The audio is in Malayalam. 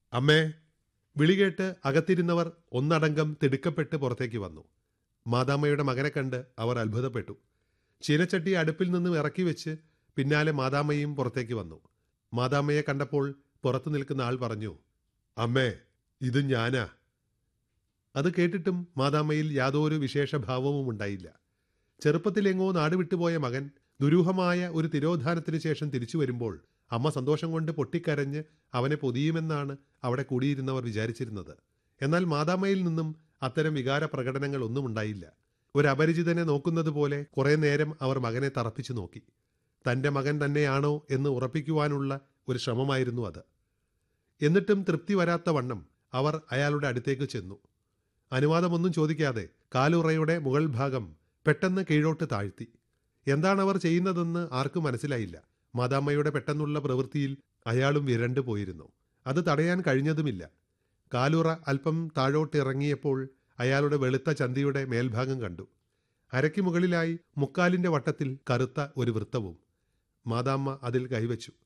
അമ്മേ വിളികേട്ട് അകത്തിരുന്നവർ ഒന്നടങ്കം തിടുക്കപ്പെട്ട് പുറത്തേക്ക് വന്നു മാതാമ്മയുടെ മകനെ കണ്ട് അവർ അത്ഭുതപ്പെട്ടു ചീനച്ചട്ടി അടുപ്പിൽ നിന്നും ഇറക്കി വെച്ച് പിന്നാലെ മാതാമ്മയും പുറത്തേക്ക് വന്നു മാതാമ്മയെ കണ്ടപ്പോൾ പുറത്തു നിൽക്കുന്ന ആൾ പറഞ്ഞു അമ്മേ ഇത് ഞാനാ അത് കേട്ടിട്ടും മാതാമ്മയിൽ യാതൊരു വിശേഷഭാവവും ഉണ്ടായില്ല ചെറുപ്പത്തിലെങ്ങോ നാടുവിട്ടുപോയ മകൻ ദുരൂഹമായ ഒരു തിരോധാനത്തിന് ശേഷം തിരിച്ചു വരുമ്പോൾ അമ്മ സന്തോഷം കൊണ്ട് പൊട്ടിക്കരഞ്ഞ് അവനെ പൊതിയുമെന്നാണ് അവിടെ കൂടിയിരുന്നവർ വിചാരിച്ചിരുന്നത് എന്നാൽ മാതാമ്മയിൽ നിന്നും അത്തരം വികാര പ്രകടനങ്ങൾ ഒന്നും ഉണ്ടായില്ല ഒരു അപരിചിതനെ നോക്കുന്നത് പോലെ കുറെ നേരം അവർ മകനെ തറപ്പിച്ചു നോക്കി തന്റെ മകൻ തന്നെയാണോ എന്ന് ഉറപ്പിക്കുവാനുള്ള ഒരു ശ്രമമായിരുന്നു അത് എന്നിട്ടും തൃപ്തി വരാത്ത വണ്ണം അവർ അയാളുടെ അടുത്തേക്ക് ചെന്നു അനുവാദമൊന്നും ചോദിക്കാതെ കാലുറയുടെ മുകൾ ഭാഗം പെട്ടെന്ന് കീഴോട്ട് താഴ്ത്തി എന്താണ് അവർ ചെയ്യുന്നതെന്ന് ആർക്കും മനസ്സിലായില്ല മാതാമ്മയുടെ പെട്ടെന്നുള്ള പ്രവൃത്തിയിൽ അയാളും വിരണ്ടു പോയിരുന്നു അത് തടയാൻ കഴിഞ്ഞതുമില്ല കാലുറ അല്പം താഴോട്ടിറങ്ങിയപ്പോൾ അയാളുടെ വെളുത്ത ചന്തിയുടെ മേൽഭാഗം കണ്ടു അരയ്ക്ക് മുകളിലായി മുക്കാലിന്റെ വട്ടത്തിൽ കറുത്ത ഒരു വൃത്തവും മാതാമ്മ അതിൽ കൈവച്ചു